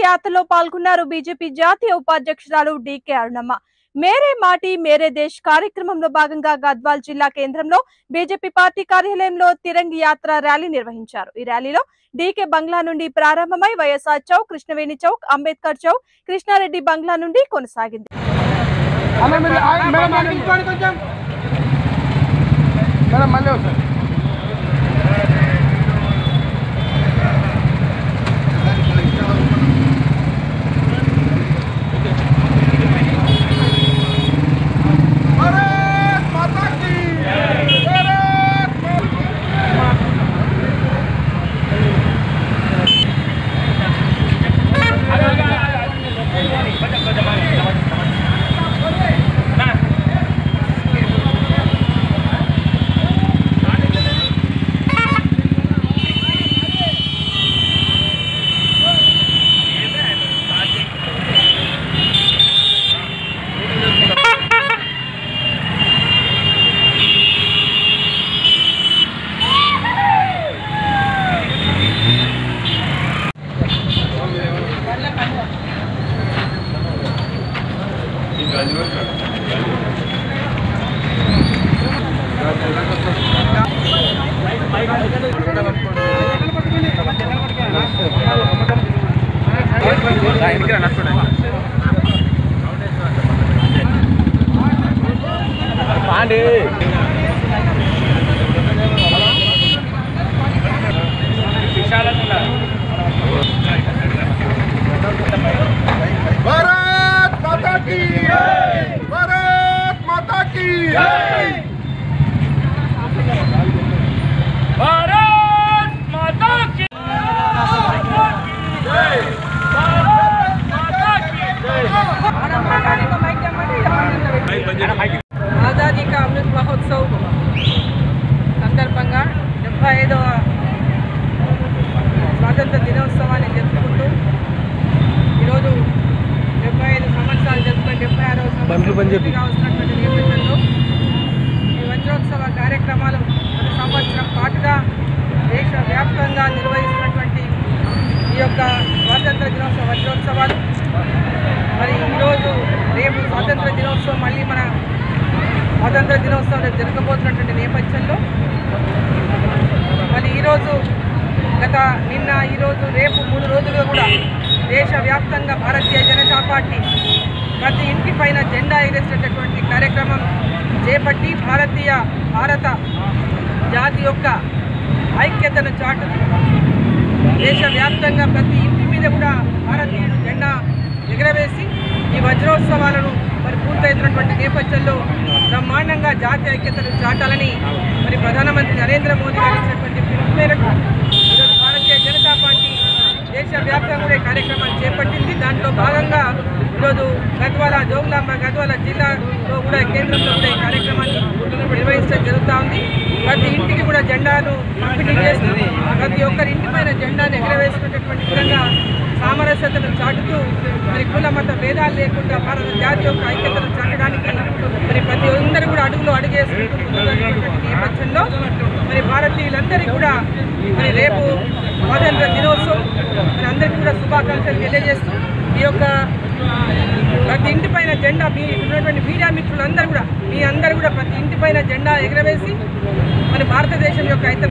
యాత్రలో పాల్గొన్నారు బీజేపీ జాతీయ ఉపాధ్యక్షురాలు డీకే అరుణమ్మ మేరే మాటి మేరే దేశ్ కార్యక్రమంలో భాగంగా గద్వాల్ జిల్లా కేంద్రంలో బీజేపీ పార్టీ కార్యాలయంలో తిరంగి యాత్ర ర్యాలీ నిర్వహించారు ఈ ర్యాలీలో డీకే బంగ్లా నుండి ప్రారంభమై వైఎస్ఆర్ చౌక్ కృష్ణవేణి చౌక్ అంబేద్కర్ చౌక్ కృష్ణారెడ్డి బంగ్లా నుండి కొనసాగింది అన్న మీరు ఆ- మేడం ఆడ నిల్చోండి కొంచెం మేడం మళ్ళీ ఒకసారి భారత్ మాతా కీ భారత్ మాతా భారత్ మాతా కీ భారత్ మాతా కీ भारत माता की जय भारत माता की ఆజాదీ కా అమృత్ మహోత్సవ్ సందర్భంగా డెబ్బై ఐదవ స్వాతంత్ర దినోత్సవాన్ని జరుపుకుంటూ ఈరోజు డెబ్బై ఐదు సంవత్సరాలు జరుపుకొని డెబ్బై ఆరవ సంవత్సరం వస్తున్నటువంటి నేపథ్యంలో ఈ వజ్రోత్సవ కార్యక్రమాలు ప్రతి సంవత్సరం పాటుగా దేశవ్యాప్తంగా నిర్వహిస్తున్నటువంటి ఈ యొక్క స్వాతంత్ర దినోత్సవ వజ్రోత్సవాలు మరి ఈరోజు రేపు స్వాతంత్ర దినోత్సవం మళ్ళీ మన స్వాతంత్ర దినోత్సవం రేపు జరగబోతున్నటువంటి నేపథ్యంలో మరి ఈరోజు గత నిన్న ఈరోజు రేపు మూడు రోజులుగా కూడా దేశవ్యాప్తంగా భారతీయ జనతా పార్టీ ప్రతి ఇంటి పైన జెండా ఎగరేసినటువంటి కార్యక్రమం చేపట్టి భారతీయ భారత జాతి యొక్క ఐక్యతను చాటుతూ దేశవ్యాప్తంగా ప్రతి ఇంటి మీద కూడా భారతీయుడు జెండా ఎగరవేసి ఈ వజ్రోత్సవాలను మరి పూర్తవుతున్నటువంటి నేపథ్యంలో బ్రహ్మాండంగా జాతీయ ఐక్యతను చాటాలని మరి ప్రధానమంత్రి నరేంద్ర మోదీ గారు ఇచ్చినటువంటి పిలుపు మేరకు ఈరోజు భారతీయ జనతా పార్టీ దేశవ్యాప్తంగా కూడా ఈ కార్యక్రమాలు చేపట్టింది దాంట్లో భాగంగా ఈరోజు గద్వాల జోగులాంబ గద్వాల జిల్లాలో కూడా కేంద్రంలో కూడా ఈ కార్యక్రమాన్ని నిర్వహించడం జరుగుతూ ఉంది ప్రతి ఇంటికి కూడా జెండాను పంపిణీ చేస్తూ ప్రతి ఒక్కరి ఇంటి పైన జెండాను ఎగరవేసుకునేటువంటి విధంగా సామరస్యతను చాటుతూ మరి కుల మత భేదాలు లేకుండా భారత జాతి యొక్క ఐక్యతను చాటడానికి మరి ప్రతి ఒక్కరు కూడా అడుగులో అడుగేసుకుంటూ ముందుకెళ్తున్నటువంటి నేపథ్యంలో మరి భారతీయులందరికీ కూడా మరి రేపు స్వాతంత్ర దినోత్సవం మరి అందరికీ కూడా శుభాకాంక్షలు తెలియజేస్తూ ఈ యొక్క ప్రతి ఇంటి పైన జెండా మీ ఉన్నటువంటి మీడియా మిత్రులందరూ కూడా మీ అందరూ కూడా ప్రతి ఇంటి పైన జెండా ఎగరవేసి మరి భారతదేశం యొక్క ఐత